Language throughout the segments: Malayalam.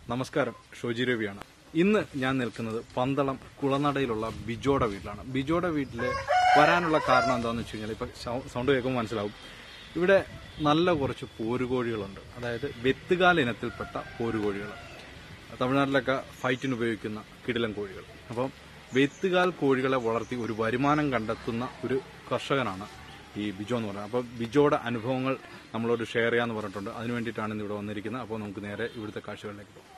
നമസ്കാരം ഷോജി രവിയാണ് ഇന്ന് ഞാൻ നിൽക്കുന്നത് പന്തളം കുളനടയിലുള്ള ബിജോയുടെ വീട്ടിലാണ് ബിജോയുടെ വീട്ടിൽ വരാനുള്ള കാരണം എന്താണെന്ന് വെച്ച് കഴിഞ്ഞാൽ ഇപ്പൊ സൗ- സൗണ്ട് കേൾക്കുമ്പോൾ മനസ്സിലാവും ഇവിടെ നല്ല കുറച്ച് പോരുകോഴികളുണ്ട് അതായത് വെത്തുകാല ഇനത്തിൽപ്പെട്ട പോരുകോഴികൾ തമിഴ്നാട്ടിലൊക്കെ ഫൈറ്റിന് ഉപയോഗിക്കുന്ന കിടിലൻ കോഴികൾ അപ്പം വെത്തുകാൽ കോഴികളെ വളർത്തി ഒരു വരുമാനം കണ്ടെത്തുന്ന ഒരു കർഷകനാണ് ഈ ബിജോ എന്ന് പറയുന്നത് അപ്പോൾ ബിജോയുടെ അനുഭവങ്ങൾ നമ്മളോട് ഷെയർ ചെയ്യാന്ന് പറഞ്ഞിട്ടുണ്ട് അതിന് വേണ്ടിയിട്ടാണ് ഇന്ന് ഇവിടെ വന്നിരിക്കുന്നത് അപ്പോൾ നമുക്ക് നേരെ ഇവിടുത്തെ കാഴ്ചകളിലേക്ക് പോകാം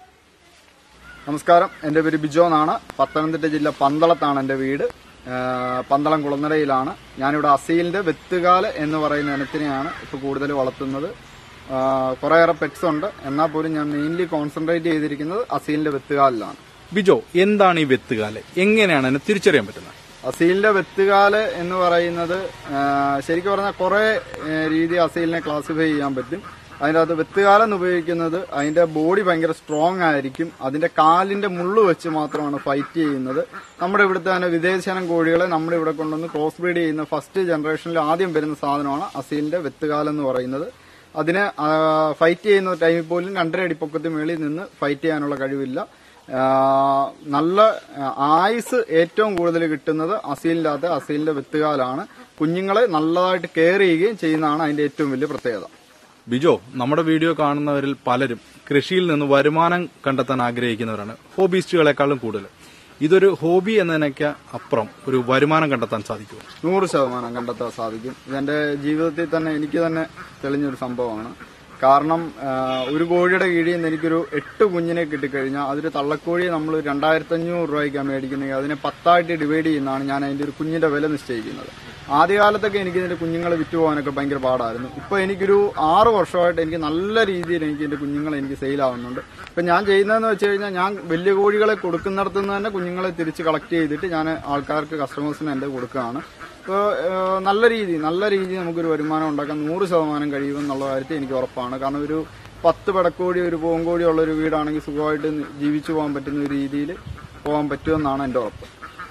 നമസ്കാരം എൻ്റെ പേര് ബിജോ എന്നാണ് പത്തനംതിട്ട ജില്ല പന്തളത്താണ് എൻ്റെ വീട് ആ, പന്തളം കുളനടയിലാണ് ഞാനിവിടെ അസീലിന്റെ വെത്തുകാല് എന്ന് പറയുന്ന ഇനത്തിനെയാണ് ഇപ്പോൾ കൂടുതൽ വളർത്തുന്നത് ആ, കുറേയേറെ പെറ്റ്സ് ഉണ്ട് എന്നാൽ പോലും ഞാൻ മെയിൻലി കോൺസെൻട്രേറ്റ് ചെയ്തിരിക്കുന്നത് അസീലിന്റെ വെത്തുകാലിലാണ് ബിജോ എന്താണ് ഈ വെത്തുകാല് എങ്ങനെയാണ് അതിനെ തിരിച്ചറിയാൻ പറ്റുന്നത് അസീലിന്റെ വെത്തുകാല് എന്ന് പറയുന്നത് ആ, ശരിക്കും പറഞ്ഞാൽ കുറെ രീതി അസീലിനെ ക്ലാസിഫൈ ചെയ്യാൻ പറ്റും അതിൻ്റെ അകത്ത് വെത്തുകാലം എന്ന് ഉപയോഗിക്കുന്നത് അതിന്റെ ബോഡി ഭയങ്കര സ്ട്രോങ് ആയിരിക്കും അതിന്റെ കാലിന്റെ മുള്ളു വെച്ച് മാത്രമാണ് ഫൈറ്റ് ചെയ്യുന്നത് നമ്മുടെ ഇവിടുത്തെ തന്നെ വിദേശനം കോഴികളെ നമ്മുടെ ഇവിടെ കൊണ്ടുവന്ന് ക്രോസ് ബ്രീഡ് ചെയ്യുന്ന ഫസ്റ്റ് ജനറേഷനിൽ ആദ്യം വരുന്ന സാധനമാണ് അസീലിന്റെ വെത്തുകാലം എന്ന് പറയുന്നത് അതിന് ഫൈറ്റ് ചെയ്യുന്ന ടൈമിൽ പോലും രണ്ടര അടി പൊക്കത്തിന് മേളിൽ നിന്ന് ഫൈറ്റ് ചെയ്യാനുള്ള കഴിവില്ല ആ, നല്ല ആ, ആയുസ് ഏറ്റവും കൂടുതൽ കിട്ടുന്നത് അസീലിന്റെ അകത്ത് അസീലിന്റെ വിത്തുകാലാണ് കുഞ്ഞുങ്ങളെ നല്ലതായിട്ട് കെയർ ചെയ്യുകയും ചെയ്യുന്നതാണ് അതിന്റെ ഏറ്റവും വലിയ പ്രത്യേകത ബിജോ നമ്മുടെ വീഡിയോ കാണുന്നവരിൽ പലരും കൃഷിയിൽ നിന്ന് വരുമാനം കണ്ടെത്താൻ ആഗ്രഹിക്കുന്നവരാണ് ഹോബിസ്റ്റുകളെക്കാളും കൂടുതൽ ഇതൊരു ഹോബി എന്നതിനൊക്കെ അപ്പുറം ഒരു വരുമാനം കണ്ടെത്താൻ സാധിക്കുമോ നൂറ് ശതമാനം കണ്ടെത്താൻ സാധിക്കും ഇതെന്റെ ജീവിതത്തിൽ തന്നെ എനിക്ക് തന്നെ തെളിഞ്ഞൊരു സംഭവമാണ് കാരണം ആ, ഒരു കോഴിയുടെ കീഴിൽ നിന്ന് എനിക്കൊരു എട്ട് കുഞ്ഞിനെ കിട്ടിക്കഴിഞ്ഞാൽ അതൊരു തള്ളക്കോഴിയെ നമ്മൾ രണ്ടായിരത്തി അഞ്ഞൂറ് രൂപയ്ക്കാണ് മേടിക്കുന്നത് അതിനെ പത്തായിട്ട് ഡിവൈഡ് ചെയ്യുന്നതാണ് ഞാൻ അതിന്റെ ഒരു കുഞ്ഞിന്റെ വില നിശ്ചയിക്കുന്നത് ആദ്യകാലത്തൊക്കെ എനിക്ക് ഇതിന്റെ കുഞ്ഞുങ്ങളെ വിറ്റ് പോകാനൊക്കെ ഭയങ്കര പാടായിരുന്നു ഇപ്പൊ എനിക്കൊരു ആറ് വർഷമായിട്ട് എനിക്ക് നല്ല രീതിയിൽ എനിക്ക് എന്റെ കുഞ്ഞുങ്ങൾ എനിക്ക് സെയിലാവുന്നുണ്ട് ഇപ്പൊ ഞാൻ ചെയ്യുന്നതെന്ന് വെച്ച് കഴിഞ്ഞാൽ ഞാൻ വലിയ കോഴികളെ കൊടുക്കുന്നിടത്തു നിന്ന് തന്നെ കുഞ്ഞുങ്ങളെ തിരിച്ച് കളക്ട് ചെയ്തിട്ട് ഞാൻ ആൾക്കാർക്ക് കസ്റ്റമേഴ്സിന് എന്റെ കൊടുക്കുകയാണ് ഇപ്പോൾ നല്ല രീതി നല്ല രീതി നമുക്കൊരു വരുമാനം ഉണ്ടാക്കാൻ നൂറ് ശതമാനം കഴിയുമെന്നുള്ള കാര്യത്തിൽ എനിക്ക് ഉറപ്പാണ് കാരണം ഒരു പത്ത് പടക്കോടി ഒരു പൂങ്കോടി ഉള്ള ഒരു വീടാണെങ്കിൽ സുഖമായിട്ട് ജീവിച്ചു പോകാൻ പറ്റുന്ന ഒരു രീതിയിൽ പോകാൻ പറ്റുമെന്നാണ് എന്റെ ഉറപ്പ്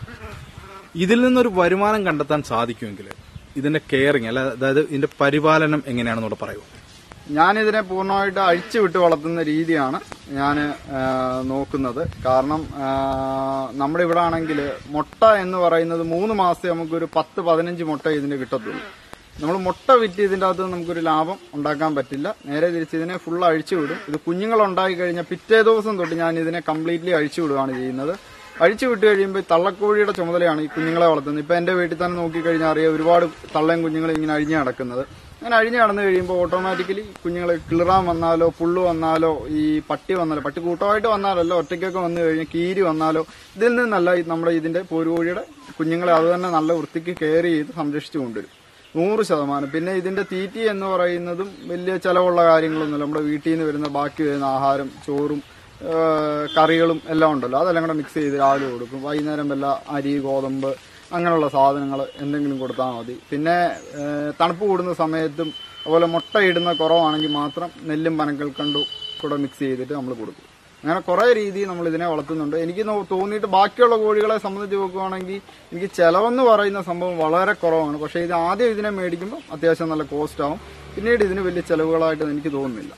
ഇതിൽ നിന്നൊരു വരുമാനം കണ്ടെത്താൻ സാധിക്കുമെങ്കിൽ ഇതിന്റെ കെയറിങ് അല്ല അതായത് ഇതിന്റെ പരിപാലനം എങ്ങനെയാണെന്നൂടെ പറയൂ ഞാനിതിനെ പൂർണ്ണമായിട്ട് അഴിച്ചു വിട്ട് വളർത്തുന്ന രീതിയാണ് ഞാൻ നോക്കുന്നത് കാരണം ആ, നമ്മുടെ ഇവിടെ ആണെങ്കിൽ മുട്ട എന്ന് പറയുന്നത് മൂന്ന് മാസത്തെ നമുക്കൊരു പത്ത് പതിനഞ്ച് മുട്ട ഇതിന് കിട്ടത്തുള്ളൂ നമ്മൾ മുട്ട വിറ്റ് ഇതിൻ്റെ അകത്ത് നമുക്കൊരു ലാഭം ഉണ്ടാക്കാൻ പറ്റില്ല നേരെ തിരിച്ച് ഇതിനെ ഫുൾ അഴിച്ചു വിടും ഇത് കുഞ്ഞുങ്ങൾ ഉണ്ടാക്കി കഴിഞ്ഞാൽ പിറ്റേ ദിവസം തൊട്ട് ഞാൻ ഇതിനെ കംപ്ലീറ്റ്ലി അഴിച്ചു വിടുകയാണ് ചെയ്യുന്നത് അഴിച്ചു വിട്ട് കഴിയുമ്പോൾ തള്ളക്കോഴിയുടെ ചുമതലയാണ് ഈ കുഞ്ഞുങ്ങളെ വളർത്തുന്നത് ഇപ്പൊ എന്റെ വീട്ടിൽ തന്നെ നോക്കിക്കഴിഞ്ഞാൽ അറിയാം ഒരുപാട് തള്ളയും കുഞ്ഞുങ്ങളും ഇങ്ങനെ അഴിഞ്ഞു നടക്കുന്നത് അങ്ങനെ അഴിഞ്ഞു നടന്നു കഴിയുമ്പോൾ ഓട്ടോമാറ്റിക്കലി കുഞ്ഞുങ്ങളെ കിളിറാൻ വന്നാലോ പുള്ളു വന്നാലോ ഈ പട്ടി വന്നാലോ പട്ടി കൂട്ടമായിട്ട് വന്നാലല്ലോ ഒറ്റയ്ക്കൊക്കെ വന്നു കഴിഞ്ഞാൽ കീരി വന്നാലോ ഇതിൽ നിന്നല്ല ഈ നമ്മുടെ ഇതിന്റെ പോരുകോഴിയുടെ കുഞ്ഞുങ്ങളെ അത് തന്നെ നല്ല വൃത്തിക്ക് കെയർ ചെയ്ത് സംരക്ഷിച്ചു കൊണ്ടുവരും നൂറ് ശതമാനം പിന്നെ ഇതിന്റെ തീറ്റി എന്ന് പറയുന്നതും വലിയ ചെലവുള്ള കാര്യങ്ങളൊന്നുമില്ല നമ്മുടെ വീട്ടിൽ നിന്ന് വരുന്ന ബാക്കി വരുന്ന ആഹാരം ചോറും ആ, കറികളും എല്ലാം ഉണ്ടല്ലോ അതെല്ലാം കൂടെ മിക്സ് ചെയ്ത് രാവിലെ കൊടുക്കും വൈകുന്നേരം വല്ല അരി ഗോതമ്പ് അങ്ങനെയുള്ള സാധനങ്ങൾ എന്തെങ്കിലും കൊടുത്താൽ മതി പിന്നെ ആ, തണുപ്പ് കൂടുന്ന സമയത്തും അതുപോലെ മുട്ട ഇടുന്ന കുറവാണെങ്കിൽ മാത്രം നെല്ലും പനക്കൽക്കണ്ടും കൂടെ മിക്സ് ചെയ്തിട്ട് നമ്മൾ കൊടുക്കും അങ്ങനെ കുറെ രീതിയിൽ നമ്മൾ ഇതിനെ വളർത്തുന്നുണ്ട് എനിക്ക് നോ- തോന്നിയിട്ട് ബാക്കിയുള്ള കോഴികളെ സംബന്ധിച്ച് നോക്കുകയാണെങ്കിൽ എനിക്ക് ചെലവെന്ന് പറയുന്ന സംഭവം വളരെ കുറവാണ് പക്ഷേ ഇത് ആദ്യം ഇതിനെ മേടിക്കുമ്പോൾ അത്യാവശ്യം നല്ല കോസ്റ്റ് ആവും പിന്നീട് ഇതിന് വലിയ ചെലവുകളായിട്ട് എനിക്ക് തോന്നുന്നില്ല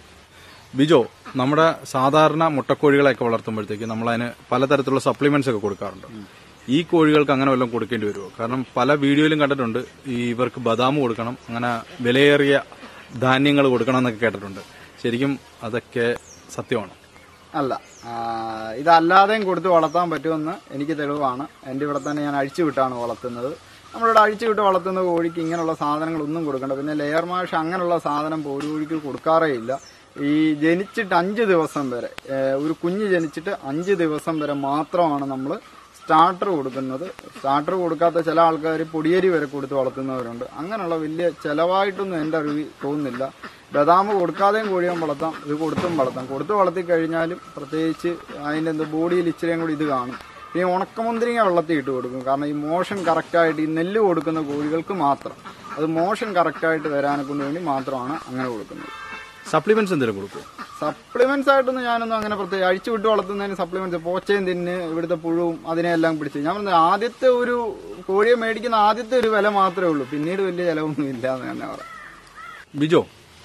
ബിജോ നമ്മുടെ സാധാരണ മുട്ടക്കോഴികളെയൊക്കെ വളർത്തുമ്പോഴത്തേക്ക് നമ്മൾ അതിന് പലതരത്തിലുള്ള സപ്ലിമെന്റ്സ് ഒക്കെ കൊടുക്കാറുണ്ട് ഈ കോഴികൾക്ക് അങ്ങനെ വല്ലതും കൊടുക്കേണ്ടി വരുമോ കാരണം പല വീഡിയോയിലും കണ്ടിട്ടുണ്ട് ഈ ഇവർക്ക് ബദാം കൊടുക്കണം അങ്ങനെ വിലയേറിയ ധാന്യങ്ങൾ കൊടുക്കണം എന്നൊക്കെ കേട്ടിട്ടുണ്ട് ശരിക്കും അതൊക്കെ സത്യമാണ് അല്ല ആ, ഇതല്ലാതെയും കൊടുത്ത് വളർത്താൻ പറ്റുമെന്ന് എനിക്ക് തെളിവാണ് എൻ്റെ ഇവിടെ തന്നെ ഞാൻ അഴിച്ചു വിട്ടാണ് വളർത്തുന്നത് നമ്മളിവിടെ അഴിച്ചു വിട്ട് വളർത്തുന്ന കോഴിക്ക് ഇങ്ങനെയുള്ള സാധനങ്ങളൊന്നും കൊടുക്കണ്ട പിന്നെ ലെയർ മാഷ് അങ്ങനെയുള്ള സാധനം ഒരു കോഴിക്ക് കൊടുക്കാറേ ഇല്ല ഈ ജനിച്ചിട്ട് അഞ്ച് ദിവസം വരെ ഏ, ഒരു കുഞ്ഞ് ജനിച്ചിട്ട് അഞ്ച് ദിവസം വരെ മാത്രമാണ് നമ്മൾ സ്റ്റാർട്ടർ കൊടുക്കുന്നത് സ്റ്റാർട്ടർ കൊടുക്കാത്ത ചില ആൾക്കാർ പൊടിയരി വരെ കൊടുത്ത് വളർത്തുന്നവരുണ്ട് അങ്ങനെയുള്ള വലിയ ചിലവായിട്ടൊന്നും എൻ്റെ അറിവിൽ തോന്നുന്നില്ല ബദാം കൊടുക്കാതെയും കോഴിയും വളർത്താം ഇത് കൊടുത്തും വളർത്താം കൊടുത്ത് വളർത്തി കഴിഞ്ഞാലും പ്രത്യേകിച്ച് അതിൻ്റെ എന്ത് ബോഡിയിൽ ഇച്ചിരിയും കൂടി ഇത് കാണും പിന്നെ ഉണക്കമുന്തിരിങ്ങ വെള്ളത്തിൽ ഇട്ട് കൊടുക്കും കാരണം ഈ മോഷൻ കറക്റ്റായിട്ട് ഈ നെല്ല് കൊടുക്കുന്ന കോഴികൾക്ക് മാത്രം അത് മോഷൻ കറക്റ്റായിട്ട് വരാനെ കൊണ്ട് വേണ്ടി മാത്രമാണ് അങ്ങനെ കൊടുക്കുന്നത് സപ്ലിമെന്റ്സ് എന്തെങ്കിലും കൊടുക്കും സപ്ലിമെന്റ്സ് ആയിട്ടൊന്നും ഞാനൊന്നും അങ്ങനെ പ്രത്യേകം അഴിച്ചു വിട്ട് വളർത്തുന്നതിന് സപ്ലിമെന്റ്സ് പോച്ചയും തിന്ന് ഇവിടുത്തെ പുഴുവും അതിനെല്ലാം പിടിച്ച് ഞാൻ പറഞ്ഞത് ആദ്യത്തെ ഒരു കോഴിയെ മേടിക്കുന്ന ആദ്യത്തെ ഒരു വില മാത്രമേ ഉള്ളൂ പിന്നീട് വലിയ ചിലവൊന്നും ഇല്ല എന്ന് തന്നെ പറയാം ബിജോ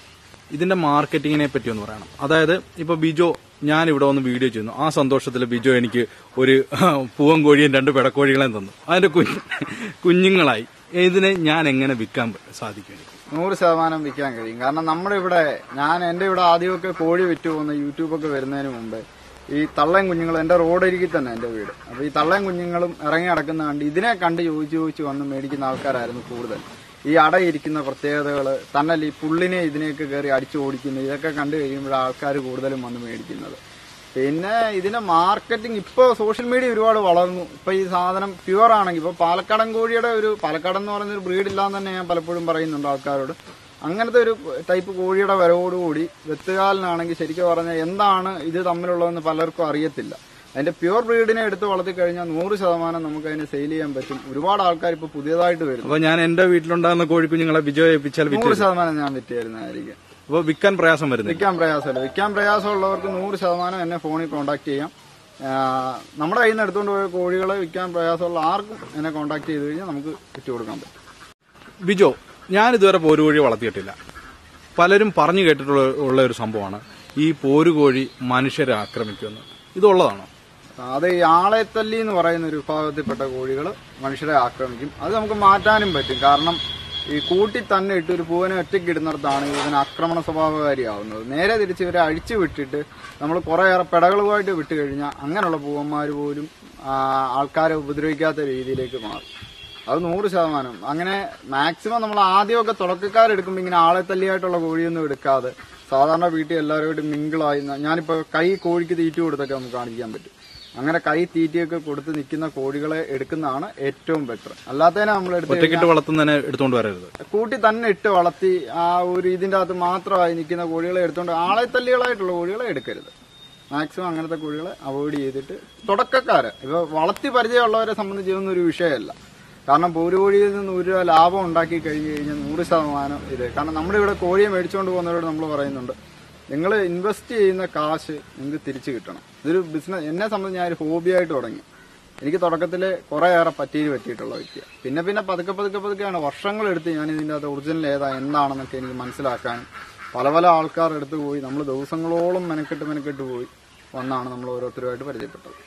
ഇതിന്റെ മാർക്കറ്റിങ്ങിനെ പറ്റി ഒന്ന് പറയണം അതായത് ഇപ്പൊ ബിജോ ഞാൻ ഇവിടെ വന്ന് വീഡിയോ ചെയ്യുന്നു ആ സന്തോഷത്തിൽ ബിജോ എനിക്ക് ഒരു പൂവൻ കോഴിയും രണ്ട് പെടക്കോഴികളെയും തന്നു അതിന്റെ കുഞ്ഞ് കുഞ്ഞുങ്ങളായി ഇതിനെ ഞാൻ എങ്ങനെ വിൽക്കാൻ സാധിക്കും എനിക്ക് നൂറ് ശതമാനം വിൽക്കാൻ കഴിയും കാരണം നമ്മുടെ ഇവിടെ ഞാൻ എന്റെ ഇവിടെ ആദ്യമൊക്കെ കോഴി വിറ്റ് പോകുന്ന യൂട്യൂബൊക്കെ വരുന്നതിന് മുമ്പ് ഈ തള്ളയും കുഞ്ഞുങ്ങളും എന്റെ റോഡരികിൽ തന്നെ എന്റെ വീട് അപ്പൊ ഈ തള്ളയും കുഞ്ഞുങ്ങളും ഇറങ്ങി നടക്കുന്ന കണ്ട് ഇതിനെ കണ്ട് ചോദിച്ചു ചോദിച്ചു വന്ന് മേടിക്കുന്ന ആൾക്കാരായിരുന്നു കൂടുതൽ ഈ അടയിരിക്കുന്ന പ്രത്യേകതകൾ തന്നല്ല ഈ പുള്ളിനെ ഇതിനെയൊക്കെ കയറി അടിച്ചു ഓടിക്കുന്നു ഇതൊക്കെ കണ്ടു കഴിയുമ്പോൾ ആൾക്കാർ കൂടുതലും വന്ന് മേടിക്കുന്നത് പിന്നെ ഇതിന്റെ മാർക്കറ്റിംഗ് ഇപ്പോൾ സോഷ്യൽ മീഡിയ ഒരുപാട് വളർന്നു ഇപ്പൊ ഈ സാധനം പ്യുവർ ആണെങ്കിൽ ഇപ്പൊ പാലക്കാടൻ കോഴിയുടെ ഒരു പാലക്കാടൻ എന്ന് പറയുന്ന ഒരു ബ്രീഡ് ഇല്ലാന്ന് തന്നെ ഞാൻ പലപ്പോഴും പറയുന്നുണ്ട് ആൾക്കാരോട് അങ്ങനത്തെ ഒരു ടൈപ്പ് കോഴിയുടെ വരവോടുകൂടി വെത്തുകാലിനാണെങ്കിൽ ശരിക്കും പറഞ്ഞാൽ എന്താണ് ഇത് തമ്മിലുള്ളതെന്ന് പലർക്കും അറിയത്തില്ല അതിന്റെ പ്യുവർ ബ്രീഡിനെ എടുത്ത് വളർത്തി കഴിഞ്ഞാൽ നൂറ് ശതമാനം നമുക്ക് അതിനെ സെയിൽ ചെയ്യാൻ പറ്റും ഒരുപാട് ആൾക്കാർ ഇപ്പൊ പുതിയതായിട്ട് വരുന്നു അപ്പൊ ഞാൻ എന്റെ വീട്ടിലുണ്ടാകുന്ന കോഴിക്കുഞ്ഞുങ്ങളെ ബിജോ ഏൽപ്പിച്ചാൽ വിറ്റ് നൂറ് ശതമാനം ഞാൻ വിറ്റ് തരുന്നതായിരിക്കും അപ്പൊ വിൽക്കാൻ പ്രയാസം വരുന്നില്ല വിൽക്കാൻ പ്രയാസമില്ല വിൽക്കാൻ പ്രയാസമുള്ളവർക്ക് നൂറ് ശതമാനം എന്നെ ഫോണിൽ കോൺടാക്ട് ചെയ്യാം ആ, നമ്മുടെ കയ്യിൽ നിന്ന് എടുത്തുകൊണ്ട് പോയ കോഴികളെ വിൽക്കാൻ പ്രയാസമുള്ള ആർക്കും എന്നെ കോൺടാക്ട് ചെയ്ത് കഴിഞ്ഞാൽ നമുക്ക് വിറ്റ് കൊടുക്കാൻ പറ്റും ബിജോ ഞാൻ ഇതുവരെ പോരുകോഴി വളർത്തിയിട്ടില്ല പലരും പറഞ്ഞു കേട്ടിട്ടുള്ള ഉള്ള ഒരു സംഭവമാണ് ഈ പോരുകോഴി മനുഷ്യരെ ആക്രമിക്കുമെന്ന് ഇതുള്ളതാണോ അത് ഈ ആളെത്തല്ലി എന്ന് പറയുന്ന ഒരു വിഭാഗത്തിൽപ്പെട്ട കോഴികൾ മനുഷ്യരെ ആക്രമിക്കും അത് നമുക്ക് മാറ്റാനും പറ്റും കാരണം ഈ കൂട്ടി തന്നെ ഇട്ട് ഒരു പൂവനെ ഒറ്റയ്ക്ക് ഇടുന്നിടത്താണ് ഇതിന് ആക്രമണ സ്വഭാവകാരിയാവുന്നത് നേരെ തിരിച്ച് ഇവരെ അഴിച്ചു വിട്ടിട്ട് നമ്മൾ കുറേയേറെ പെടകളുമായിട്ട് വിട്ട് കഴിഞ്ഞാൽ അങ്ങനെയുള്ള പൂവന്മാർ പോലും ആ, ആൾക്കാരെ ഉപദ്രവിക്കാത്ത രീതിയിലേക്ക് മാറും അത് നൂറ് ശതമാനം അങ്ങനെ മാക്സിമം നമ്മൾ ആദ്യമൊക്കെ തുടക്കക്കാരെടുക്കുമ്പോൾ ഇങ്ങനെ ആളെ തല്ലിയായിട്ടുള്ള കോഴിയൊന്നും എടുക്കാതെ സാധാരണ വീട്ടിൽ എല്ലാവരുമായിട്ട് മിങ്കിളായി ന- ഞാനിപ്പോ കൈ കോഴിക്ക് തീറ്റ കൊടുത്തൊക്കെ നമുക്ക് കാണിക്കാൻ പറ്റും അങ്ങനെ കൈ തീറ്റയൊക്കെ കൊടുത്ത് നിൽക്കുന്ന കോഴികളെ എടുക്കുന്നതാണ് ഏറ്റവും ബെറ്റർ അല്ലാത്തതിനെ നമ്മൾ എടുത്ത് ഒറ്റക്കിട്ട് വളർത്തുന്നതിനെ എടുത്തുകൊണ്ട് വരരുത് കൂട്ടി തന്നെ ഇട്ട് വളർത്തി ആ ഒരു ഇതിന്റെ അകത്ത് മാത്രമായി നിൽക്കുന്ന കോഴികളെ എടുത്തുകൊണ്ട് ആളെ തല്ലികളായിട്ടുള്ള കോഴികളെ എടുക്കരുത് മാക്സിമം അങ്ങനത്തെ കോഴികളെ അവോയ്ഡ് ചെയ്തിട്ട് തുടക്കക്കാര് ഇപ്പൊ വളർത്തി പരിചയമുള്ളവരെ സംബന്ധിച്ച് ഇതൊന്നും ഒരു വിഷയമല്ല കാരണം പോരുകോഴിയിൽ നിന്ന് ഒരു രൂപ ലാഭം ഉണ്ടാക്കി കഴിഞ്ഞു കഴിഞ്ഞാൽ നൂറ് ശതമാനം ഇത് കാരണം നമ്മുടെ ഇവിടെ കോഴിയെ മേടിച്ചുകൊണ്ട് പോകുന്നവരോട് നമ്മൾ പറയുന്നുണ്ട് നിങ്ങൾ ഇൻവെസ്റ്റ് ചെയ്യുന്ന കാശ് നിങ്ങൾക്ക് തിരിച്ചു കിട്ടണം ഇതൊരു ബിസിനസ് എന്നെ സംബന്ധിച്ച് ഞാൻ ഒരു ഹോബിയായിട്ട് തുടങ്ങി എനിക്ക് തുടക്കത്തിൽ കുറേയേറെ പറ്റിയിൽ പറ്റിയിട്ടുള്ള വ്യക്തിയാണ് പിന്നെ പിന്നെ പതുക്കെ പതുക്കെ പതുക്കെയാണ് വർഷങ്ങളെടുത്ത് ഞാൻ ഇതിൻ്റെ അകത്ത് ഒറിജിനൽ ഏതാ എന്താണെന്നൊക്കെ എനിക്ക് മനസ്സിലാക്കാനും പല പല ആൾക്കാർ എടുത്ത് പോയി നമ്മൾ ദിവസങ്ങളോളം മെനക്കെട്ട് മെനക്കെട്ട് പോയി വന്നാണ് നമ്മൾ ഓരോരുത്തരുമായിട്ട് പരിചയപ്പെട്ടത്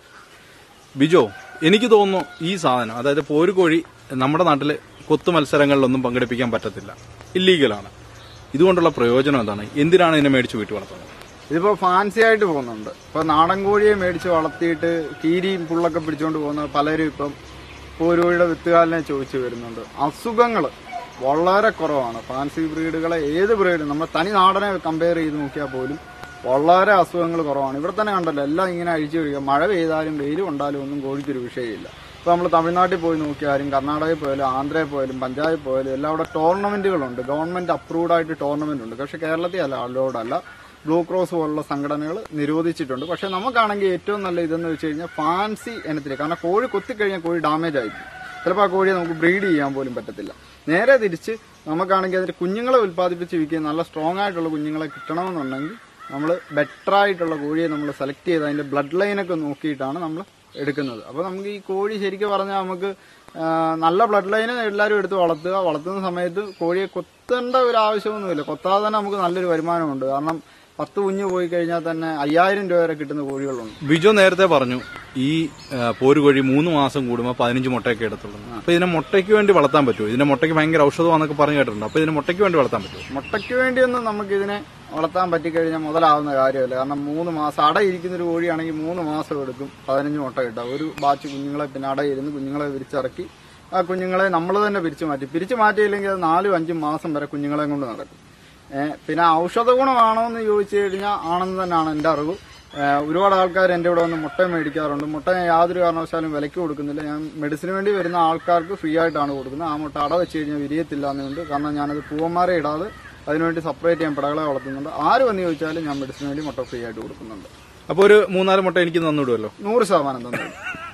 ബിജോ എനിക്ക് തോന്നുന്നു ഈ സാധനം അതായത് പോരുകോഴി നമ്മുടെ നാട്ടില് കൊത്തു മത്സരങ്ങളിലൊന്നും പങ്കെടുപ്പിക്കാൻ പറ്റത്തില്ല ഇല്ലീഗലാണ് ഇതുകൊണ്ടുള്ള പ്രയോജനം എന്താണ് എന്തിനാണ് ഇതിനെ മേടിച്ച് വീട്ടിൽ വളർത്തുന്നത് ഇതിപ്പോ ഫാൻസി ആയിട്ട് പോകുന്നുണ്ട് ഇപ്പൊ നാടൻ കോഴിയെ മേടിച്ച് വളർത്തിയിട്ട് കീരിയും പുള്ളൊക്കെ പിടിച്ചുകൊണ്ട് പോകുന്ന പലരും ഇപ്പം പോരുകോഴിയുടെ വിത്തുകാലിനെ ചോദിച്ചു വരുന്നുണ്ട് അസുഖങ്ങൾ വളരെ കുറവാണ് ഫാൻസി ബ്രീഡുകളെ ഏത് ബ്രീഡും നമ്മൾ തനി നാടനെ കമ്പയർ ചെയ്ത് നോക്കിയാൽ പോലും വളരെ അസുഖങ്ങൾ കുറവാണ് ഇവിടെ തന്നെ കണ്ടല്ലോ എല്ലാം ഇങ്ങനെ അഴിച്ചു വരിക മഴ പെയ്താലും വെയിൽ കൊണ്ടാലും ഒന്നും കോഴിക്കൊരു വിഷയമില്ല ഇപ്പൊ നമ്മൾ തമിഴ്നാട്ടിൽ പോയി നോക്കിയാലും കർണാടകയിൽ പോയാലും ആന്ധ്രയിൽ പോയാലും പഞ്ചാബിൽ പോയാലും എല്ലാം അവിടെ ടൂർണമെന്റുകളുണ്ട് ഗവൺമെന്റ് അപ്രൂവ്ഡ് ആയിട്ട് ടൂർണമെന്റ് ഉണ്ട് പക്ഷെ കേരളത്തിൽ അല്ല അലോഡ് അല്ല ബ്ലൂ ക്രോസ് പോലുള്ള സംഘടനകൾ നിരോധിച്ചിട്ടുണ്ട് പക്ഷെ നമുക്കാണെങ്കിൽ ഏറ്റവും നല്ല ഇതെന്ന് വെച്ച് കഴിഞ്ഞാൽ ഫാൻസി ഇനത്തിൽ കാരണം കോഴി കൊത്തിക്കഴിഞ്ഞാൽ കോഴി ഡാമേജ് ആയിരിക്കും ചിലപ്പോൾ ആ കോഴിയെ നമുക്ക് ബ്രീഡ് ചെയ്യാൻ പോലും പറ്റത്തില്ല നേരെ തിരിച്ച് നമുക്കാണെങ്കിൽ അതിന്റെ കുഞ്ഞുങ്ങളെ ഉൽപ്പാദിപ്പിച്ച് വിൽക്കുക നല്ല സ്ട്രോങ് ആയിട്ടുള്ള കുഞ്ഞുങ്ങളെ കിട്ടണമെന്നുണ്ടെങ്കിൽ നമ്മൾ ബെറ്റർ ആയിട്ടുള്ള കോഴിയെ നമ്മൾ സെലക്ട് ചെയ്ത് അതിന്റെ ബ്ലഡ് ലൈനൊക്കെ നോക്കിയിട്ടാണ് നമ്മൾ എടുക്കുന്നത് അപ്പോൾ നമുക്ക് ഈ കോഴി ശരിക്കും പറഞ്ഞാൽ നമുക്ക് ആ, നല്ല ബ്ലഡ് ലൈന് എല്ലാവരും എടുത്ത് വളർത്തുക വളർത്തുന്ന സമയത്ത് കോഴിയെ കൊത്തേണ്ട ഒരു ആവശ്യമൊന്നുമില്ല കൊത്താതെ തന്നെ നമുക്ക് നല്ലൊരു വരുമാനമുണ്ട് കാരണം പത്ത് കുഞ്ഞ് പോയി കഴിഞ്ഞാൽ തന്നെ അയ്യായിരം രൂപ വരെ കിട്ടുന്ന കോഴികളുണ്ട് ബിജോ നേരത്തെ പറഞ്ഞു ഈ ആ, പോരുകോഴി മൂന്ന് മാസം കൂടുമ്പോൾ പതിനഞ്ച് മുട്ടയൊക്കെ എടുത്തുള്ളൂ അപ്പൊ ഇതിനെ മുട്ടയ്ക്ക് വേണ്ടി വളർത്താൻ പറ്റുമോ ഇതിന്റെ മുട്ടയ്ക്ക് ഭയങ്കര ഔഷധമാണെന്നൊക്കെ പറഞ്ഞു കേട്ടിട്ടുണ്ട് അപ്പൊ ഇതിന് മുട്ടയ്ക്ക് വേണ്ടി വളർത്താൻ പറ്റുമോ മുട്ടയ്ക്ക് വേണ്ടിയൊന്നും നമുക്ക് ഇതിനെ വളർത്താൻ പറ്റിക്കഴിഞ്ഞാൽ മുതലാവുന്ന കാര്യമല്ല കാരണം മൂന്ന് മാസം അടയിരിക്കുന്ന ഒരു കോഴിയാണെങ്കിൽ മൂന്ന് മാസം എടുക്കും പതിനഞ്ച് മുട്ട കിട്ടും ഒരു ബാച്ച് കുഞ്ഞുങ്ങളെ പിന്നെ അടയിരുന്ന് കുഞ്ഞുങ്ങളെ വിരിച്ചിറക്കി ആ കുഞ്ഞുങ്ങളെ നമ്മൾ തന്നെ പിരിച്ചു മാറ്റി പിരിച്ചു മാറ്റിയില്ലെങ്കിൽ അത് നാലും അഞ്ചും മാസം വരെ കുഞ്ഞുങ്ങളെ കൊണ്ട് നടക്കും ഏഹ് പിന്നെ ഔഷധ ഗുണമാണോ എന്ന് ചോദിച്ചു കഴിഞ്ഞാൽ ആണെന്ന് തന്നെയാണ് എൻ്റെ അറിവ് ഏഹ് ഒരുപാട് ആൾക്കാർ എൻ്റെ ഇവിടെ വന്ന് മുട്ട മേടിക്കാറുണ്ട് മുട്ട ഞാൻ യാതൊരു കാരണവശാലും വിലയ്ക്ക് കൊടുക്കുന്നില്ല ഞാൻ മെഡിസിന് വേണ്ടി വരുന്ന ആൾക്കാർക്ക് ഫ്രീ ആയിട്ടാണ് കൊടുക്കുന്നത് ആ മുട്ട അട വെച്ച് കഴിഞ്ഞാൽ വിരിയത്തില്ല എന്നുണ്ട് കാരണം ഞാനത് പൂവന്മാരെ ഇടാതെ അതിനുവേണ്ടി സെപ്പറേറ്റ് ഞാൻ പിടകളെ വളർത്തുന്നുണ്ട് ആര് വന്ന് ചോദിച്ചാലും ഞാൻ മെഡിസിന് വേണ്ടി മുട്ട ഫ്രീ ആയിട്ട് കൊടുക്കുന്നുണ്ട് അപ്പൊ ഒരു മൂന്നാല് മുട്ട എനിക്ക് തന്നിടുമല്ലോ നൂറ് ശതമാനം തന്നെ